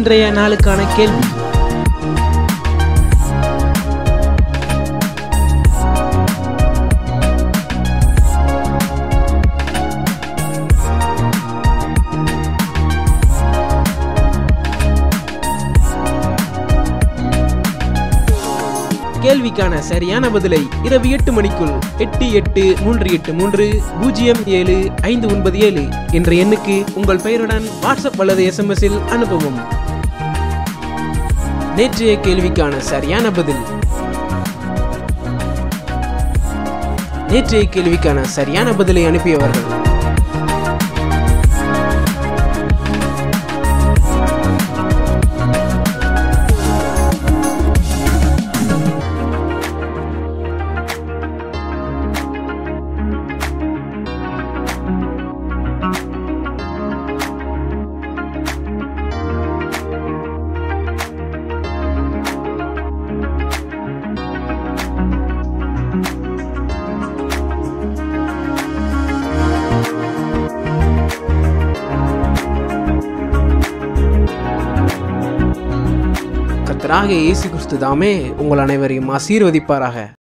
இன்றைய நாளுக்கான கேள்வி கேள்விக்கான சரியான பதிலை இரவு எட்டு மணிக்குள் எட்டு எட்டு மூன்று எட்டு மூன்று பூஜ்ஜியம் ஏழு ஐந்து ஒன்பது ஏழு என்ற எண்ணுக்கு உங்கள் பெயருடன் வாட்ஸ்அப் அல்லது எஸ்எம்எஸில் அனுப்பவும் நேற்றைய கேள்விக்கான சரியான பதில் நேற்றைய கேள்விக்கான சரியான பதிலை அனுப்பியவர்கள் கர்த்தராகிய இயேசு கிறிஸ்து தாமே உங்கள் அனைவரையும் ஆசீர்வதிப்பாராக